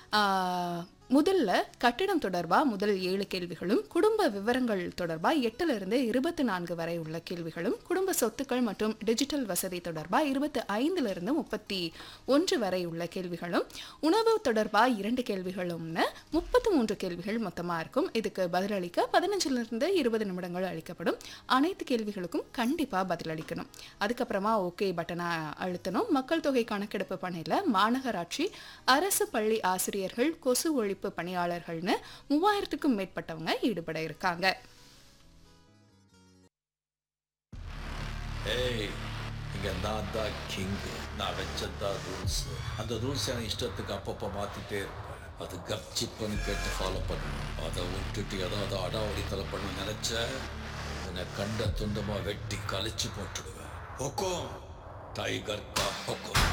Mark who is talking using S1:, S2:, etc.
S1: ஆஹ், முதல்ல கட்டிடம் தொடர்பாக முதல் ஏழு கேள்விகளும் குடும்ப விவரங்கள் தொடர்பாக எட்டுல இருந்து இருபத்தி நான்கு வரை உள்ள கேள்விகளும் குடும்ப சொத்துக்கள் மற்றும் டிஜிட்டல் வசதி தொடர்பாக இருபத்தி ஐந்துல இருந்து முப்பத்தி ஒன்று வரை உள்ள கேள்விகளும் உணவு தொடர்பாக இரண்டு கேள்விகளும்னு முப்பத்தி மூன்று கேள்விகள் மொத்தமாக இருக்கும் இதுக்கு பதிலளிக்க பதினஞ்சுல இருந்து இருபது நிமிடங்கள் அளிக்கப்படும் அனைத்து கேள்விகளுக்கும் கண்டிப்பாக பதிலளிக்கணும் அதுக்கப்புறமா ஓகே பட்டனை அழுத்தணும் மக்கள் தொகை கணக்கெடுப்பு பணியில் மாநகராட்சி அரசு பள்ளி ஆசிரியர்கள் கொசு ஒழிப்பு பணியாளர்கள்னு மூவாயிரத்துக்கும் மேற்பட்டவங்க ஈடுபட இருக்காங்க
S2: ஏய் இங்க நான் தான் கிங் நான் வச்சதான் ரூல்ஸ் அந்த ரூல்ஸ் என் இஷ்டத்துக்கு அப்பப்போ மாத்திட்டே இருப்பேன் அது கப்சிப்புன்னு கேட்டு ஃபாலோ பண்ணணும் அதை விட்டுட்டு ஏதாவது அடாவடித்தலை பண்ண நினைச்ச உன்னை கண்ட துண்டமா வெட்டி கழிச்சு போட்டுடுவேன் ஹொக்கோம் டைகர் கா ஹொக்கோம்